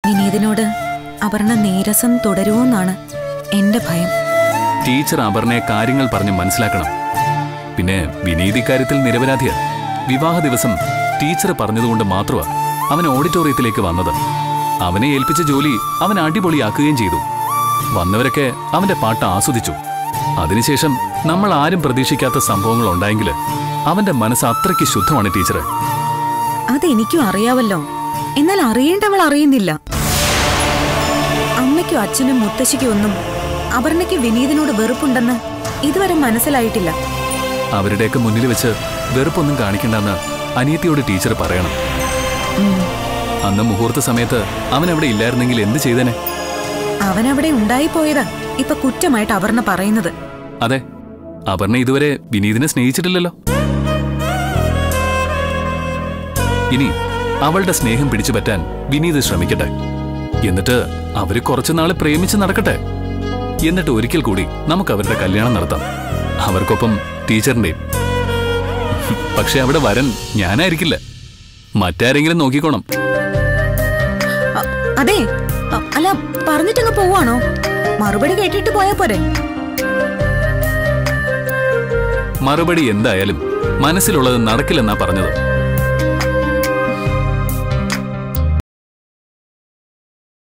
വിനീതിനോട് അപർണ നീരസം തുടരുമോന്നാണ് എന്റെ ഭയം ടീച്ചർ അപർണയെ കാര്യങ്ങൾ പറഞ്ഞ് മനസ്സിലാക്കണം പിന്നെ വിനീത് ഇക്കാര്യത്തിൽ നിരപരാധിയാ വിവാഹ ദിവസം ടീച്ചർ പറഞ്ഞതുകൊണ്ട് മാത്രമാ അവൻ ഓഡിറ്റോറിയത്തിലേക്ക് വന്നത് അവനെ ഏൽപ്പിച്ച ജോലി അവൻ അടിപൊളിയാക്കുകയും ചെയ്തു വന്നവരൊക്കെ അവന്റെ പാട്ട് ആസ്വദിച്ചു അതിനുശേഷം നമ്മൾ ആരും പ്രതീക്ഷിക്കാത്ത സംഭവങ്ങൾ ഉണ്ടായെങ്കിൽ അവന്റെ മനസ്സ് അത്രയ്ക്ക് ശുദ്ധമാണ് ടീച്ചറെ അതെനിക്കും അറിയാവല്ലോ എന്നാൽ അറിയേണ്ടവൾ അറിയുന്നില്ല അമ്മയ്ക്കും അച്ഛനും മുത്തശ്ശിക്കും ഒന്നും അപർണയ്ക്ക് വിനീതിനോട് വെറുപ്പുണ്ടെന്ന് ഇതുവരെ മനസ്സിലായിട്ടില്ല അവരുടെയൊക്കെ മുന്നിൽ വെച്ച് വെറുപ്പൊന്നും കാണിക്കണ്ടെന്ന് അനിയത്തിയോട് ടീച്ചർ പറയണം ഉം. അന്ന് മുഹൂർത്ത സമയത്ത് അവൻ അവിടെ ഇല്ലായിരുന്നെങ്കിൽ എന്ത് ചെയ്തേനെ അവനവിടെ ഉണ്ടായിപ്പോയതാ ഇപ്പൊ കുറ്റമായിട്ട് അപർണ പറയുന്നത് അതെ അപർണ ഇതുവരെ വിനീതിനെ സ്നേഹിച്ചിട്ടില്ലല്ലോ ഇനി അവളുടെ സ്നേഹം പിടിച്ചു പറ്റാൻ വിനീത് ശ്രമിക്കട്ടെ എന്നിട്ട് അവര് കുറച്ചുനാള് പ്രേമിച്ച് നടക്കട്ടെ എന്നിട്ട് ഒരിക്കൽ കൂടി നമുക്ക് അവരുടെ കല്യാണം നടത്താം അവർക്കൊപ്പം ടീച്ചറിന്റെയും പക്ഷെ അവിടെ വരൻ ഞാനായിരിക്കില്ല മറ്റാരെങ്കിലും നോക്കിക്കോണം അ- അതെ അ- അല്ല പറഞ്ഞിട്ടങ്ങ് പോവാണോ മറുപടി കേട്ടിട്ട് പോയാ പോരെ മറുപടി എന്തായാലും മനസ്സിലുള്ളത് നടക്കില്ലെന്നാ പറഞ്ഞത്